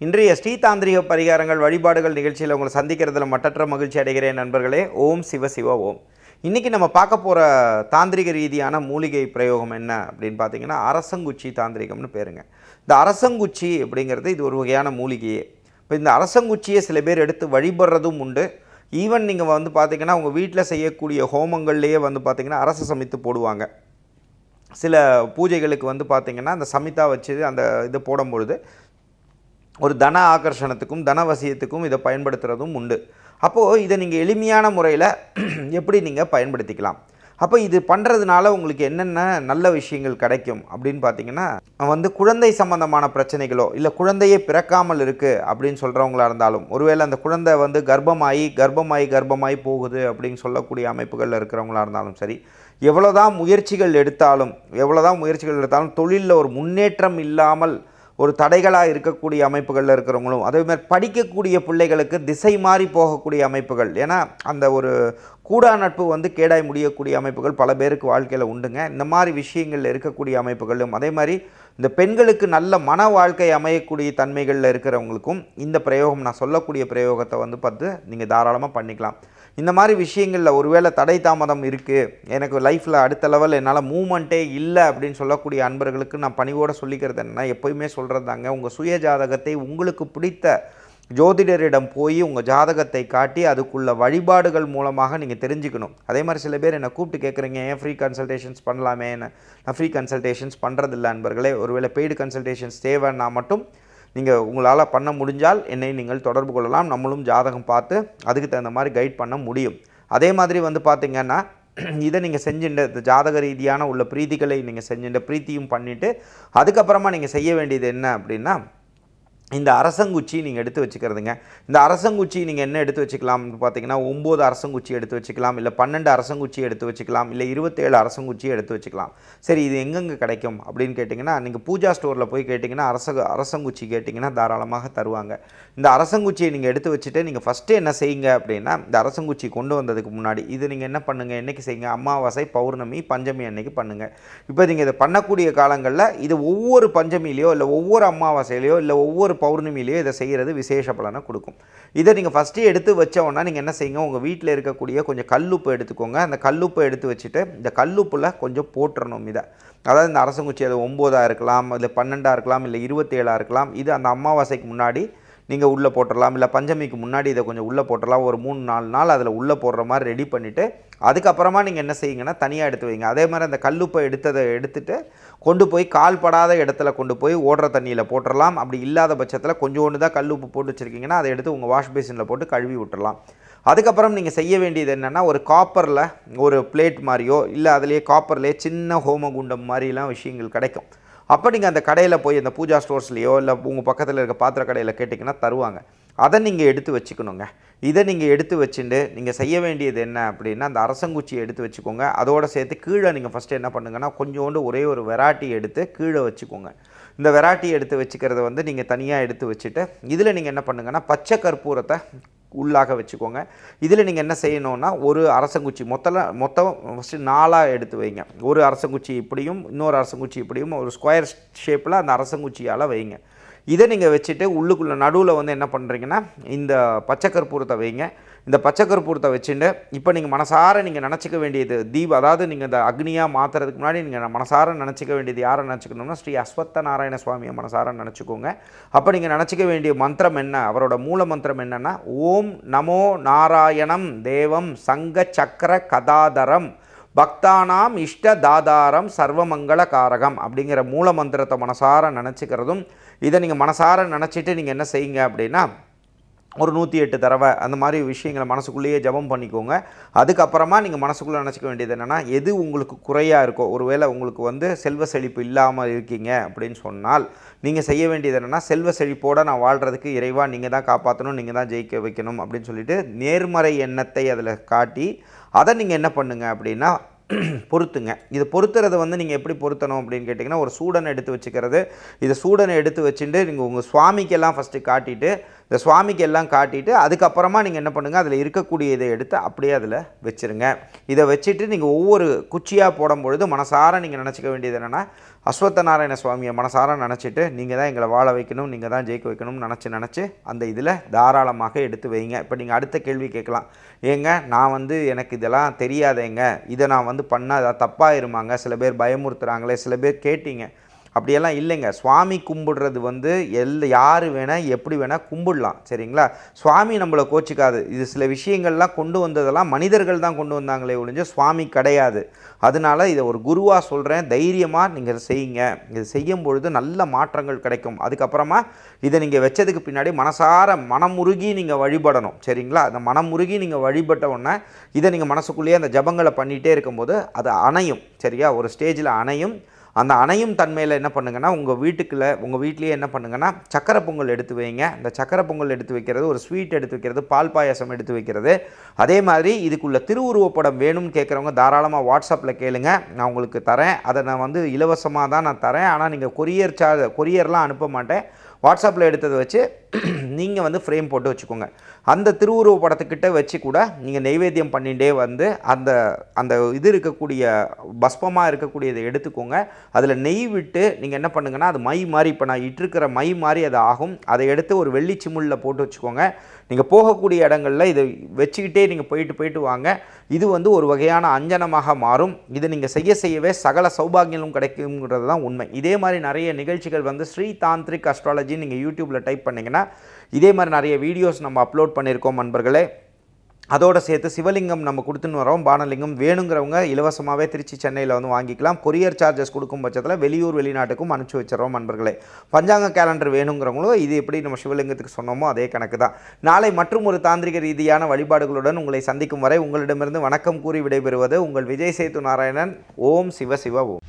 இன்றைய ஸ்ரீதாந்திரிக பரிகாரங்கள் வழிபாடுகள் நிகழ்ச்சியில் உங்களை சந்திக்கிறதுல மட்டற்ற மகிழ்ச்சி அடைகிறேன் நண்பர்களே ஓம் சிவ சிவ ஓம் இன்றைக்கி நம்ம பார்க்க போகிற தாந்திரிக ரீதியான மூலிகை பிரயோகம் என்ன அப்படின்னு பார்த்தீங்கன்னா அரசங்குச்சி தாந்திரிகம்னு பேருங்க இந்த அரசங்குச்சி அப்படிங்கிறது இது ஒரு வகையான மூலிகையே இப்போ இந்த அரசங்குச்சியை சில பேர் எடுத்து வழிபடுறதும் உண்டு ஈவன் நீங்கள் வந்து பார்த்தீங்கன்னா உங்கள் வீட்டில் செய்யக்கூடிய ஹோமங்கள்லேயே வந்து பார்த்தீங்கன்னா அரச சமைத்து போடுவாங்க சில பூஜைகளுக்கு வந்து பார்த்திங்கன்னா அந்த சமிதா வச்சு அந்த இது போடும்பொழுது ஒரு தன ஆகர்ஷணத்துக்கும் தனவசியத்துக்கும் இதை பயன்படுத்துகிறதும் உண்டு அப்போது இதை நீங்கள் எளிமையான முறையில் எப்படி நீங்கள் பயன்படுத்திக்கலாம் அப்போ இது பண்ணுறதுனால உங்களுக்கு என்னென்ன நல்ல விஷயங்கள் கிடைக்கும் அப்படின்னு பார்த்தீங்கன்னா வந்து குழந்தை சம்பந்தமான பிரச்சனைகளோ இல்லை குழந்தையே பிறக்காமல் இருக்குது அப்படின்னு சொல்கிறவங்களா இருந்தாலும் ஒருவேளை அந்த குழந்தை வந்து கர்ப்பமாகி கர்ப்பமாகி கர்ப்பமாகி போகுது அப்படின்னு சொல்லக்கூடிய அமைப்புகளில் இருக்கிறவங்களா இருந்தாலும் சரி எவ்வளோதான் முயற்சிகள் எடுத்தாலும் எவ்வளோதான் முயற்சிகள் எடுத்தாலும் தொழிலில் ஒரு முன்னேற்றம் இல்லாமல் ஒரு தடைகளாக இருக்கக்கூடிய அமைப்புகளில் இருக்கிறவங்களும் அதே மாதிரி படிக்கக்கூடிய பிள்ளைகளுக்கு திசை மாறி போகக்கூடிய அமைப்புகள் ஏன்னா அந்த ஒரு கூடா நட்பு வந்து கேடாய் முடியக்கூடிய அமைப்புகள் பல பேருக்கு வாழ்க்கையில் உண்டுங்க இந்த மாதிரி விஷயங்களில் இருக்கக்கூடிய அமைப்புகளும் அதே மாதிரி இந்த பெண்களுக்கு நல்ல மன வாழ்க்கை அமையக்கூடிய தன்மைகளில் இருக்கிறவங்களுக்கும் இந்த பிரயோகம் நான் சொல்லக்கூடிய பிரயோகத்தை வந்து பார்த்து நீங்கள் தாராளமாக பண்ணிக்கலாம் இந்த மாதிரி விஷயங்களில் ஒருவேளை தடை தாமதம் இருக்குது எனக்கு லைஃப்பில் அடுத்த லெவல் என்னால் மூமெண்ட்டே இல்லை அப்படின்னு சொல்லக்கூடிய அன்பர்களுக்கு நான் பணிவோடு சொல்லிக்கிறது என்னன்னா எப்போயுமே சொல்கிறது தாங்க உங்கள் சுய ஜாதகத்தை உங்களுக்கு பிடித்த ஜோதிடரிடம் போய் உங்கள் ஜாதகத்தை காட்டி அதுக்குள்ள வழிபாடுகள் மூலமாக நீங்கள் தெரிஞ்சுக்கணும் அதே மாதிரி சில பேர் என்னை கூப்பிட்டு கேட்குறீங்க ஏன் ஃப்ரீ கன்சல்டேஷன்ஸ் பண்ணலாமே நான் ஃப்ரீ கன்சல்டேஷன்ஸ் பண்ணுறதில்ல அன்பர்களே ஒருவேளை பெய்டு கன்சல்டேஷன்ஸ் தேவைன்னா மட்டும் நீங்கள் உங்களால் பண்ண முடிஞ்சால் என்னை நீங்கள் தொடர்பு கொள்ளலாம் நம்மளும் ஜாதகம் பார்த்து அதுக்கு தகுந்த மாதிரி கைட் பண்ண முடியும் அதே மாதிரி வந்து பார்த்திங்கன்னா இதை நீங்கள் செஞ்சுட்ட இந்த ஜாதக ரீதியான உள்ள பிரீதிகளை நீங்கள் செஞ்சுட்ட பிரீத்தியும் பண்ணிவிட்டு அதுக்கப்புறமா நீங்கள் செய்ய வேண்டியது என்ன அப்படின்னா இந்த அரசங்குச்சி நீங்கள் எடுத்து வச்சுக்கிறதுங்க இந்த அரசங்குச்சி நீங்கள் என்ன எடுத்து வச்சுக்கலாம்னு பார்த்தீங்கன்னா ஒம்பது அரசங்குச்சி எடுத்து வச்சுக்கலாம் இல்லை பன்னெண்டு அரசங்குச்சி எடுத்து வச்சுக்கலாம் இல்லை இருபத்தேழு அரசங்குச்சி எடுத்து வச்சுக்கலாம் சரி இது எங்கெங்கே கிடைக்கும் அப்படின்னு கேட்டிங்கன்னா நீங்கள் பூஜா ஸ்டோரில் போய் கேட்டிங்கன்னா அரச அரசங்குச்சி கேட்டிங்கன்னா தாராளமாக தருவாங்க இந்த அரசங்குச்சியை நீங்கள் எடுத்து வச்சுட்டு நீங்கள் ஃபஸ்ட்டு என்ன செய்யுங்க அப்படின்னா இந்த அரசங்குச்சி கொண்டு வந்ததுக்கு முன்னாடி இது நீங்கள் என்ன பண்ணுங்கள் என்றைக்கு செய்யுங்க அமாவாசை பௌர்ணமி பஞ்சமி அன்னைக்கு பண்ணுங்கள் இப்போ நீங்கள் இதை பண்ணக்கூடிய காலங்களில் இது ஒவ்வொரு பஞ்சமிலையோ இல்லை ஒவ்வொரு அமாவாசையிலையோ இல்லை ஒவ்வொரு பௌர்ணமியிலையோ இதை செய்கிறது விசேஷ பலனை கொடுக்கும் இதை நீங்கள் ஃபஸ்ட்டு எடுத்து வச்சோன்னா நீங்கள் என்ன செய்யுங்க உங்கள் வீட்டில் இருக்கக்கூடிய கொஞ்சம் கல்லுப்பு எடுத்துக்கோங்க அந்த கல்லுப்பை எடுத்து வச்சுட்டு இந்த கல்லுப்பில் கொஞ்சம் போட்டுறணும் இதை அதாவது இந்த அரசங்குச்சி அது ஒம்போதாக இருக்கலாம் இல்லை பன்னெண்டாக இருக்கலாம் இல்லை இருபத்தேழாக இருக்கலாம் இது அந்த அமாவாசைக்கு முன்னாடி நீங்கள் உள்ளே போட்டுடலாம் இல்லை பஞ்சமிக்கு முன்னாடி இதை கொஞ்சம் உள்ளே போட்டுடலாம் ஒரு மூணு நாலு நாள் அதில் உள்ளே போடுற மாதிரி ரெடி பண்ணிவிட்டு அதுக்கப்புறமா நீங்கள் என்ன செய்யுங்கன்னா தனியாக எடுத்து வைங்க அதே மாதிரி அந்த கல்லுப்பை எடுத்ததை எடுத்துட்டு கொண்டு போய் கால் படாத இடத்துல கொண்டு போய் ஓடுற தண்ணியில் போட்டுடலாம் அப்படி இல்லாத பட்சத்தில் கொஞ்சோண்டு தான் கல் உப்பு போட்டு வச்சுருக்கீங்கன்னா அதை எடுத்து உங்கள் வாஷ் பேசினில் போட்டு கழுவி விட்டுறலாம் அதுக்கப்புறம் நீங்கள் செய்ய வேண்டியது என்னென்னா ஒரு காப்பரில் ஒரு பிளேட் மாதிரியோ இல்லை அதுலேயே காப்பர்லேயே சின்ன ஹோமகுண்டம் மாதிரிலாம் விஷயங்கள் கிடைக்கும் அப்போ நீங்கள் அந்த கடையில் போய் அந்த பூஜா ஸ்டோர்ஸ்லேயோ இல்லை உங்கள் பக்கத்தில் இருக்க பாத்திர கடையில் கேட்டிங்கன்னா தருவாங்க அதை நீங்கள் எடுத்து வச்சுக்கணுங்க இதை நீங்கள் எடுத்து வச்சுட்டு நீங்கள் செய்ய வேண்டியது என்ன அப்படின்னா அந்த அரசங்குச்சியை எடுத்து வச்சுக்கோங்க அதோடு சேர்த்து கீழே நீங்கள் ஃபஸ்ட்டு என்ன பண்ணுங்கன்னா கொஞ்சோண்டு ஒரே ஒரு வெராட்டி எடுத்து கீழே வச்சுக்கோங்க இந்த வெராட்டி எடுத்து வச்சுக்கிறத வந்து நீங்கள் தனியாக எடுத்து வச்சுட்டு இதில் நீங்கள் என்ன பண்ணுங்கன்னா பச்சை கற்பூரத்தை உள்ளாக வச்சுக்கோங்க இதில் நீங்கள் என்ன செய்யணும்னா ஒரு அரசங்குச்சி மொத்தம் மொத்தம் ஃபஸ்ட்டு நாலாக எடுத்து வைங்க ஒரு அரசங்குச்சி இப்படியும் இன்னொரு அரசங்குச்சி இப்படியும் ஒரு ஸ்கொயர் ஷேப்பில் அந்த அரசங்குச்சியால் வைங்க இதை நீங்கள் வச்சுட்டு உள்ளுக்குள்ளே நடுவில் வந்து என்ன பண்ணுறீங்கன்னா இந்த பச்சை கற்பூரத்தை வைங்க இந்த பச்சை கற்பூரத்தை வச்சுட்டு இப்போ நீங்கள் மனசார நீங்கள் நினச்சிக்க வேண்டியது தீப அதாவது நீங்கள் இந்த அக்னியாக மாற்றுறதுக்கு முன்னாடி நீங்கள் மனசார நினச்சிக்க வேண்டியது யாரை நினச்சிக்கணும்னா ஸ்ரீ அஸ்வத்த நாராயண சுவாமியை மனசார நினச்சிக்கோங்க அப்போ நீங்கள் நினச்சிக்க வேண்டிய மந்திரம் என்ன அவரோட மூல மந்திரம் என்னென்னா ஓம் நமோ நாராயணம் தேவம் சங்க சக்கர கதாதரம் பக்தானாம் இஷ்ட தாதாரம் சர்வமங்கள காரகம் அப்படிங்கிற மூல மந்திரத்தை மனசார நினச்சிக்கிறதும் இதை நீங்கள் மனசார நினச்சிட்டு நீங்கள் என்ன செய்யுங்க அப்படின்னா ஒரு நூற்றி எட்டு தடவை அந்த மாதிரி விஷயங்களை மனசுக்குள்ளேயே ஜபம் பண்ணிக்கோங்க அதுக்கப்புறமா நீங்கள் மனசுக்குள்ளே நினச்சிக்க வேண்டியது என்னென்னா எது உங்களுக்கு குறையாக இருக்கோ ஒருவேளை உங்களுக்கு வந்து செல்வ செழிப்பு இல்லாமல் இருக்கீங்க அப்படின்னு சொன்னால் நீங்கள் செய்ய வேண்டியது என்னென்னா செல்வ செழிப்போடு நான் வாழ்கிறதுக்கு இறைவா நீங்கள் தான் காப்பாற்றணும் நீங்கள் தான் ஜெயிக்க வைக்கணும் அப்படின்னு சொல்லிட்டு நேர்மறை எண்ணத்தை அதில் காட்டி அதை நீங்கள் என்ன பண்ணுங்க அப்படின்னா பொருத்துங்க இது பொருத்துறது வந்து நீங்கள் எப்படி பொருத்தணும் அப்படின்னு கேட்டிங்கன்னா ஒரு சூடனை எடுத்து வச்சுக்கிறது இது சூடனை எடுத்து வச்சுட்டு நீங்கள் உங்கள் சுவாமிக்கெல்லாம் ஃபஸ்ட்டு காட்டிட்டு இந்த சுவாமிக்கு எல்லாம் காட்டிட்டு அதுக்கப்புறமா நீங்கள் என்ன பண்ணுங்கள் அதில் இருக்கக்கூடிய இதை எடுத்து அப்படியே அதில் வச்சுருங்க இதை வச்சுட்டு நீங்கள் ஒவ்வொரு குச்சியாக போடும் பொழுது மனசார நீங்கள் நினச்சிக்க வேண்டியது என்னென்னா அஸ்வத்த நாராயண சுவாமியை மனசார நினச்சிட்டு நீங்கள் தான் எங்களை வாழ வைக்கணும் நீங்கள் தான் ஜெயிக்க வைக்கணும்னு நினச்சி நினச்சி அந்த இதில் தாராளமாக எடுத்து வைங்க இப்போ நீங்கள் அடுத்த கேள்வி கேட்கலாம் ஏங்க நான் வந்து எனக்கு இதெல்லாம் தெரியாதேங்க இதை நான் வந்து பண்ணால் ஏதாவது தப்பாயிருமாங்க சில பேர் பயமுறுத்துகிறாங்களே சில பேர் கேட்டீங்க அப்படியெல்லாம் இல்லைங்க சுவாமி கும்பிடுறது வந்து எல் யார் வேணால் எப்படி வேணால் கும்பிடலாம் சரிங்களா சுவாமி நம்மளை கோச்சிக்காது இது சில விஷயங்கள்லாம் கொண்டு வந்ததெல்லாம் மனிதர்கள் தான் கொண்டு வந்தாங்களே ஒழிஞ்சு சுவாமி கிடையாது அதனால இதை ஒரு குருவாக சொல்கிறேன் தைரியமாக நீங்கள் செய்யுங்க இது செய்யும் பொழுது நல்ல மாற்றங்கள் கிடைக்கும் அதுக்கப்புறமா இதை நீங்கள் வச்சதுக்கு பின்னாடி மனசார மனமுருகி நீங்கள் வழிபடணும் சரிங்களா அந்த மனமுருகி நீங்கள் வழிபட்ட உடனே இதை நீங்கள் மனசுக்குள்ளேயே அந்த ஜபங்களை பண்ணிகிட்டே இருக்கும்போது அது அணையும் சரியா ஒரு ஸ்டேஜில் அணையும் அந்த அணையும் தன்மையில் என்ன பண்ணுங்கன்னா உங்கள் வீட்டுக்குள்ள உங்கள் வீட்லேயே என்ன பண்ணுங்கன்னா சக்கரை பொங்கல் எடுத்து வைங்க இந்த சக்கரை பொங்கல் எடுத்து வைக்கிறது ஒரு ஸ்வீட் எடுத்து வைக்கிறது பால் பாயாசம் எடுத்து வைக்கிறது அதே மாதிரி இதுக்குள்ள திருவுருவப்படம் வேணும்னு கேட்குறவங்க தாராளமாக வாட்ஸ்அப்பில் கேளுங்க நான் உங்களுக்கு தரேன் அதை நான் வந்து இலவசமாக தான் நான் தரேன் ஆனால் நீங்கள் கொரியர் சார்ஜ் கொரியர்லாம் அனுப்ப மாட்டேன் வாட்ஸ்அப்பில் எடுத்ததை வச்சு நீங்கள் வந்து ஃப்ரேம் போட்டு வச்சுக்கோங்க அந்த திருவுருவ படத்துக்கிட்ட வச்சு கூட நீங்கள் நெய்வேத்தியம் பண்ணிகிட்டே வந்து அந்த அந்த இது இருக்கக்கூடிய பஸ்பமாக இருக்கக்கூடியதை எடுத்துக்கோங்க அதில் நெய் விட்டு நீங்கள் என்ன பண்ணுங்கன்னா அது மை மாதிரி இப்போ நான் இட்டிருக்கிற மை மாதிரி அது ஆகும் அதை எடுத்து ஒரு வெள்ளி சிமுளில் போட்டு வச்சுக்கோங்க நீங்கள் போகக்கூடிய இடங்களில் இதை வச்சுக்கிட்டே நீங்கள் போயிட்டு போயிட்டு வாங்க இது வந்து ஒரு வகையான அஞ்சனமாக மாறும் இது நீங்கள் செய்ய செய்யவே சகல சௌபாகியங்களும் கிடைக்குங்கிறது தான் உண்மை இதே மாதிரி நிறைய நிகழ்ச்சிகள் வந்து ஸ்ரீ தாந்திரிக் அஸ்ட்ராலஜி நீங்கள் யூடியூப்பில் டைப் பண்ணிங்கன்னா இதே மாதிரி நிறைய வீடியோஸ் நம்ம அப்லோட் பண்ணியிருக்கோம் நண்பர்களே அதோடு சேர்த்து சிவலிங்கம் நம்ம கொடுத்துன்னு வரோம் பானலிங்கம் வேணுங்கிறவங்க இலவசமாகவே திருச்சி சென்னையில் வந்து வாங்கிக்கலாம் கொரியர் சார்ஜஸ் கொடுக்கும் பட்சத்தில் வெளியூர் வெளிநாட்டுக்கும் அனுப்பிச்சி வச்சிடறோம் நண்பர்களே பஞ்சாங்க கேலண்டர் வேணுங்கிறவங்களும் இது எப்படி நம்ம சிவலிங்கத்துக்கு சொன்னோமோ அதே கணக்கு தான் நாளை மற்றும் ஒரு தாந்திரிக ரீதியான வழிபாடுகளுடன் உங்களை சந்திக்கும் வரை உங்களிடமிருந்து வணக்கம் கூறி விடைபெறுவது உங்கள் விஜய் சேது நாராயணன் ஓம் சிவ சிவ ஓம்